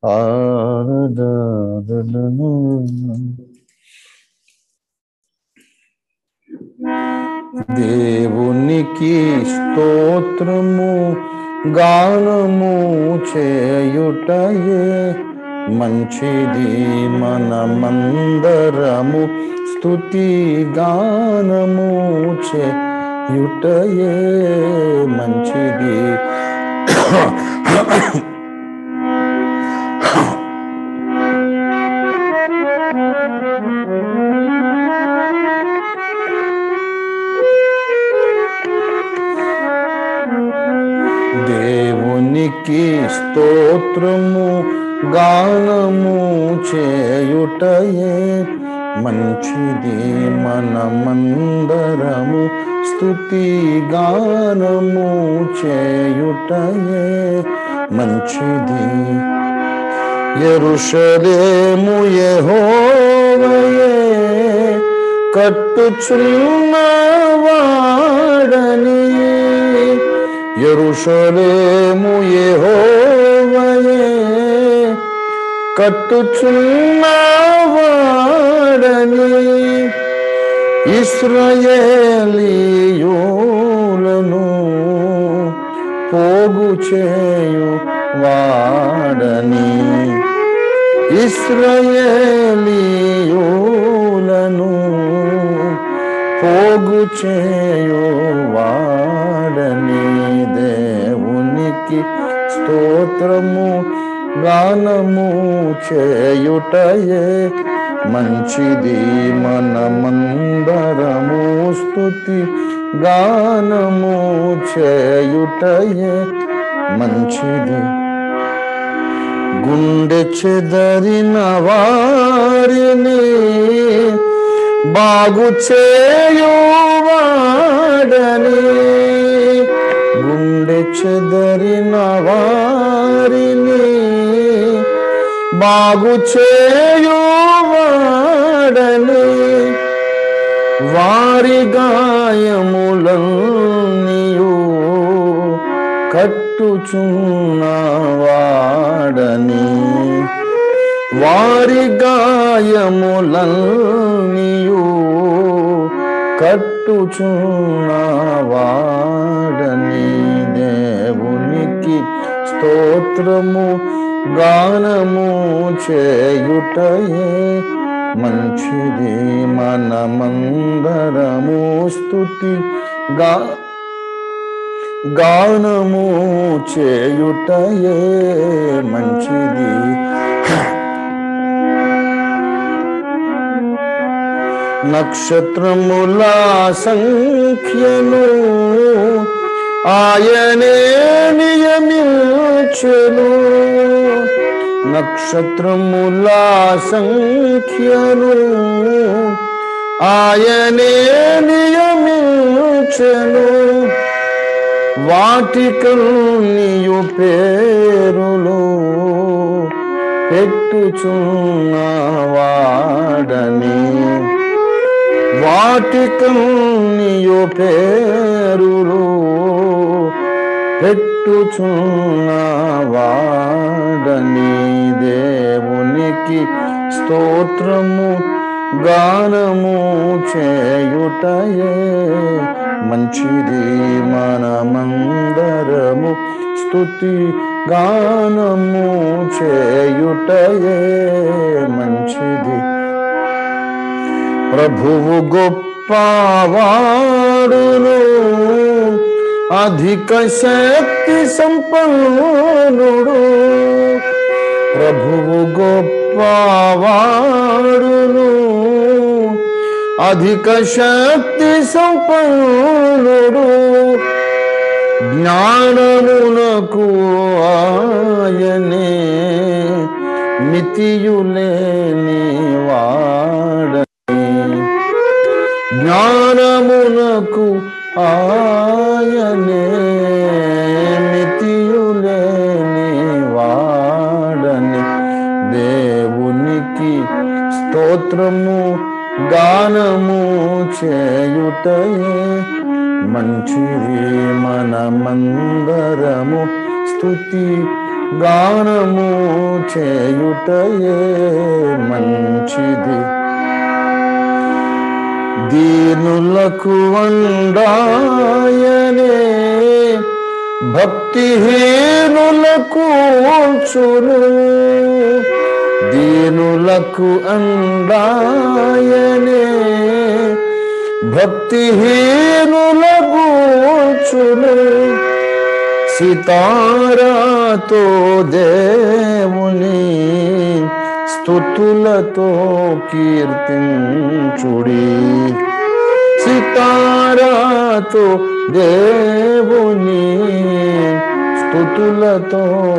ఆరాధనను దేవునికి స్తోత్రము గానము చేయుటయే మంచిది మనమందరము స్తుతి గానము చేయుటయే మంచిది దేవునికి స్తోత్రము గానము చేయుటయే మంచిది మనమందరము స్తుతి గానము చేయుటయే మంచిది ఎరుషలేము యెహోవయే కట్టుచున్నవాడని ఎరుషలేము యెహోవయే కట్టుచున్నవాడని ఇస్రయేలీయులను పోగు చేయు వాడని ఇస్రయేలీయులను పోగు చేయు వాడని దేవునికి స్తోత్రము గానము చేయుటయే మంచిది మనమందరము స్తుతి గానము చేయుటయే మంచిది గుండె చెదరిన వారిని బాగు చేయువాడని గుండె చెదరిన వారిని బాగు చేయువాడని వారి గాయములన్నీయు కట్టుచున్నవాడని వారి గాయములన్నీయు కట్టుచున్నవాడని దేవునికి స్తోత్రము గానము చేయుటయే మంచిది మనమందరము స్తుతి గా గానము చేయుటయే మంచిది నక్షత్రముల సంఖ్యను ఆయనే నియమించెను నక్షత్రముల సంఖ్యను ఆయనే నియమించెను వాటికల్నియు పేరులు పెట్టుచున్నవాడని వాటికల్నియు పేరులు పెట్టుచున్నవాడని దేవునికి స్తోత్రము గానము చేయుటయే మంచిది మనమందరము స్తుతి గానము చేయుటయే మంచిది ప్రభువు గొప్పవాడును అధిక శక్తి సంపన్నుడు ప్రభువు గొప్పవాడును అధిక శక్తి సంపన్నుడు జ్ఞానమునకు ఆయనే మితియులేని వాడని జ్ఞానమునకు ఆయనే మితియులేని వాడని దేవునికి స్తోత్రము గానము చేయుటయే మంచిది మనమందరము స్తుతి గానము చేయుటయే మంచిది దీనులకు వండాయనే భక్తిహీనులకు చూను దీనులకు అండాయనే భక్తిహీనులకు చూను సితారాతో దేవుని స్థుతులతో కీర్తించుడి సితారాతో దేవుని స్థుతులతో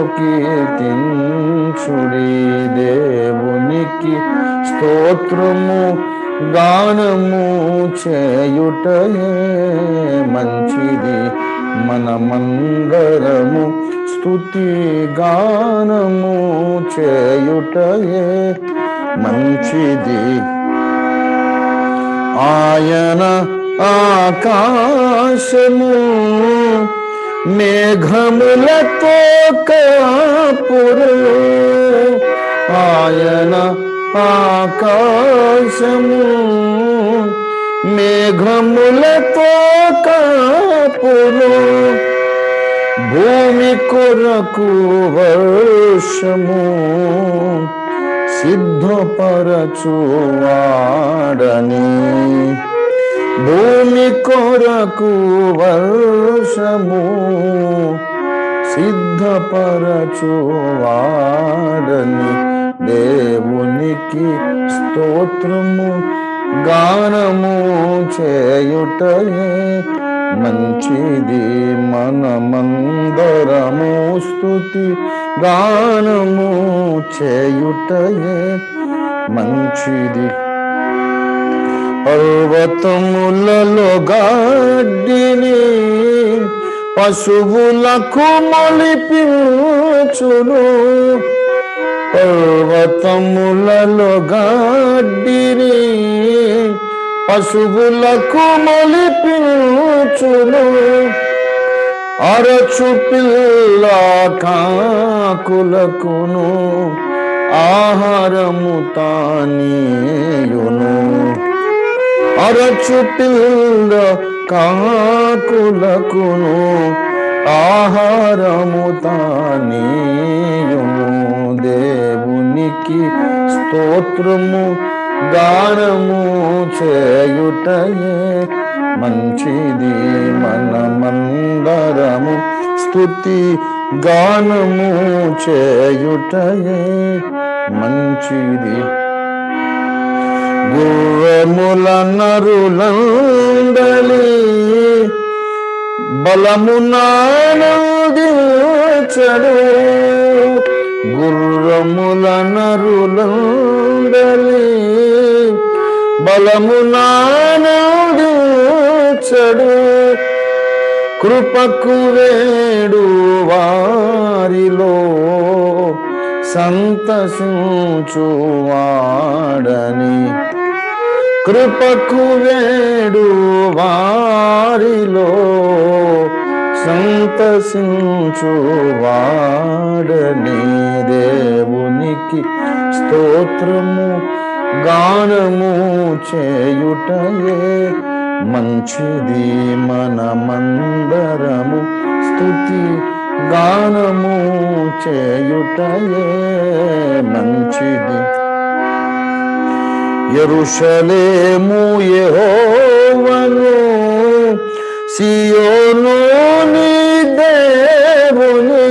కీర్తించుడి దేవునికి స్తోత్రము గానము చేయుటయే మంచిది మనమందరము స్తుతి గానము చేయుటయే మంచిది ఆయన ఆకాశము మేఘములతో కాపురు ఆయన ఆకాశము మేఘములతో కాపురు భూమి కొరకు వర్షము సిద్ధపరచువాడని భూమి కొరకు వర్షము సిద్ధపరచువాడని దేవునికి స్తోత్రము గానము చేయుటయే మంచిది మనమందరము స్తుతి గానము చేయుటయే మంచిది పర్వతములలో గాడ్డిని పశువులకు మొలిపించును పర్వతములలో గాడ్డిని పశువులకు మొలిపించును అరచు పిల్ల కాకులకును ఆహారము తానీయును అరచు పిల్ల కాకులకును ఆహారము తానీయును దేవునికి స్తోత్రము గానము చేయుటయే మంచిది మనమందరము స్తుతి గానము చేయుటయే మంచిది గుర్రముల నరులందలి బలమునానందించడు గుర్రముల నరులందలి బలమునానందించడు కృపకు వేడు వారిలో సంతసించువాడని కృపకు వేడు వారిలో సంతసించువాడని దేవునికి స్తోత్రము గానము చేయుటయే మంచిది మనమందరము స్తుతి గానము చేయుటయే మంచిది ఎరుషలేము యెహోవను సియోను నీ దేవుని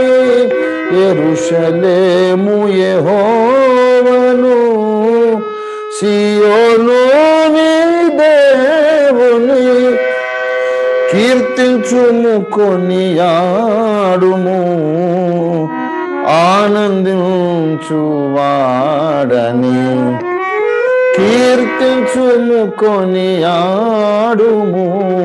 ఎరుషలేము యెహోవను సియోను నీ దేవుని కీర్తించుము కొనియాడుము ఆనందించువాడని కీర్తించుము కొనియాడుము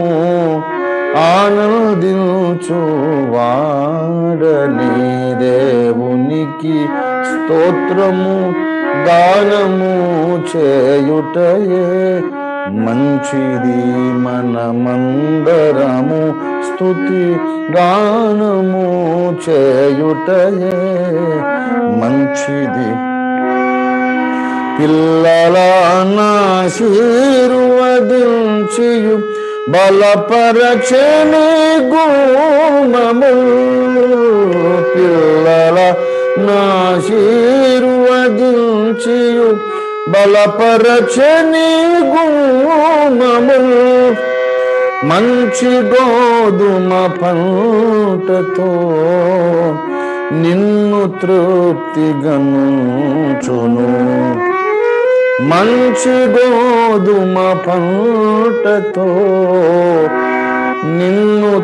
ఆనందించువాడని దేవునికి స్తోత్రము గానము చేయుటయే మంచిది మనమందరము స్తుతి గానము చేయుటయే మంచిది పిల్లల నాశీర్వదించియు బలపరచని గుణము పిల్లల నాశీర్వదించియు బలపరచని గుణము మంచి గోధుమ పంటతో నిన్ను తృప్తిగనుచును మంచి గోధుమ పంటతో నిన్ను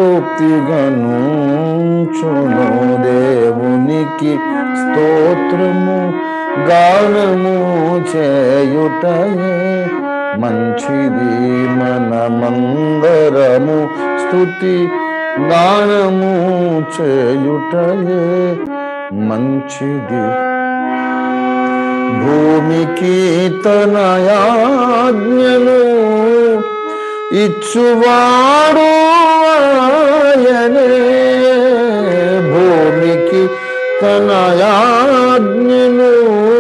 తృప్తిగనుచును దేవునికి స్తోత్రము గానము చేయుటయే మంచిది మనమందరము స్తుతి గానము చేయుటయే మంచిది భూమికి తన యాజ్ఞను ఇచ్చువాడు ఆయనే భూమికి తన యాజ్ఞను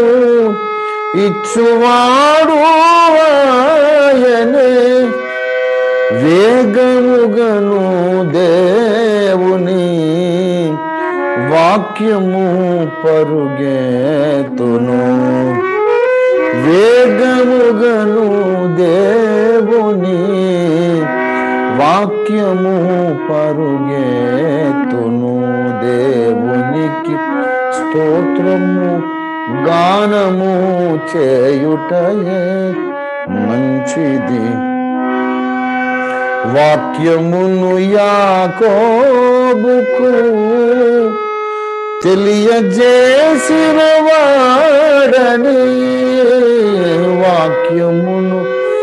ఇచ్చువాడు ఆయనే వేగముగను దేవుని వాక్యము పరుగేతును వేగముగను దేవుని వాక్యము పరుగేతును దేవునికి స్తోత్రము గానము చేయుటయే మంచిది వాక్యమును యాకోబుకు తెలియజేసిన వాడని వాక్యమును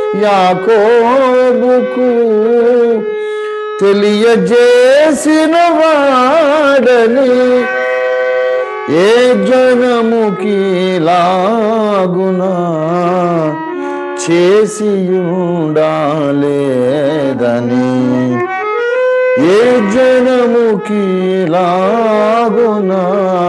యాకోబుకు తెలియజేసిన వాడని ఏ జనముకి లాగునా చేసియుండాలేదని ఏ జనముకి లాగునా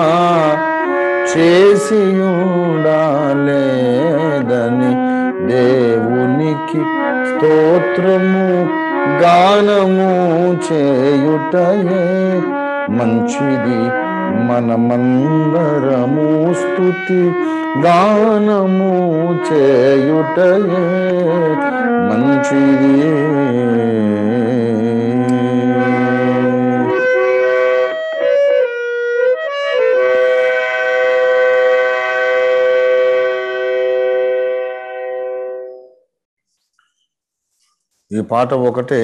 చేసియుండాలేదని దేవునికి స్తోత్రము గానము చేయుటయే మంచిది మనమందరము స్తుతి గానము చేయుటయే మంచిది ఈ పాట ఒకటే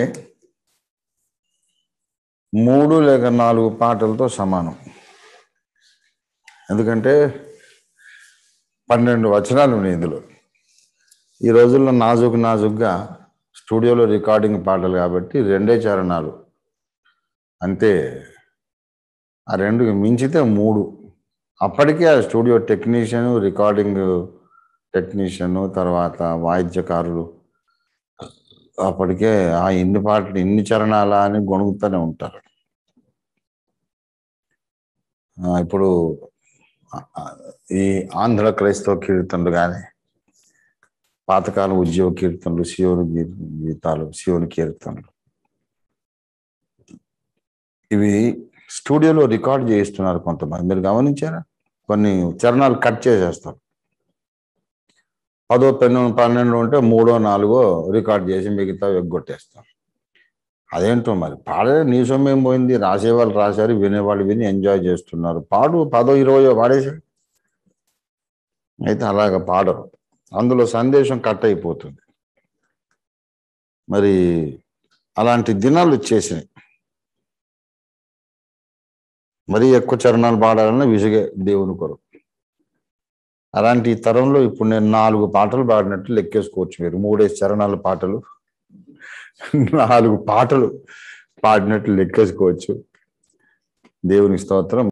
మూడు లేక నాలుగు పాటలతో సమానం ఎందుకంటే పన్నెండు వచనాలు ఉన్నాయి ఇందులో ఈ రోజుల్లో నాజుకు నాజుగ్గా స్టూడియోలో రికార్డింగ్ పాటలు కాబట్టి రెండే చరణాలు అంతే ఆ రెండుకి మించితే మూడు అప్పటికే ఆ స్టూడియో టెక్నీషియన్ రికార్డింగ్ టెక్నీషియన్ తర్వాత వాయిద్యకారులు అప్పటికే ఆ ఇన్ని పాటలు ఇన్ని చరణాలా అని గొణుగుతూనే ఉంటారు ఆ, ఇప్పుడు ఆ, ఆ, ఈ ఆంధ్ర క్రైస్తవ కీర్తనలు కానీ పాతకాలం ఉద్యోగ కీర్తనలు శివుని గీ- గీతాలు శివుని కీర్తనలు ఇవి స్టూడియోలో రికార్డ్ చేయిస్తున్నారు కొంతమంది మీరు గమనించారా కొన్ని చరణాలు కట్ చేసేస్తారు పదో పెన్ను పన్నెండు ఉంటే మూడో నాలుగో రికార్డ్ చేసి మిగతా ఎగ్గొట్టేస్తారు అదేంటో మరి పాడే నీ సొమ్మేం పోయింది రాసేవాళ్ళు రాశారు వినేవాళ్ళు విని ఎంజాయ్ చేస్తున్నారు పాడు పదో ఇరవయో పాడేసాడు అయితే అలాగ పాడరు అందులో సందేశం కట్ అయిపోతుంది మరి అలాంటి దినాలు వచ్చేసినాయి మరీ ఎక్కువ చరణాలు పాడాలన్నా విసుగే దేవుని కొరకు అలాంటి ఈ తరంలో ఇప్పుడు నేను నాలుగు పాటలు పాడినట్టు లెక్కేసుకోవచ్చు మీరు మూడేసి చరణాల పాటలు నాలుగు పాటలు పాడినట్టు లెక్కేసుకోవచ్చు దేవునికి స్తోత్రం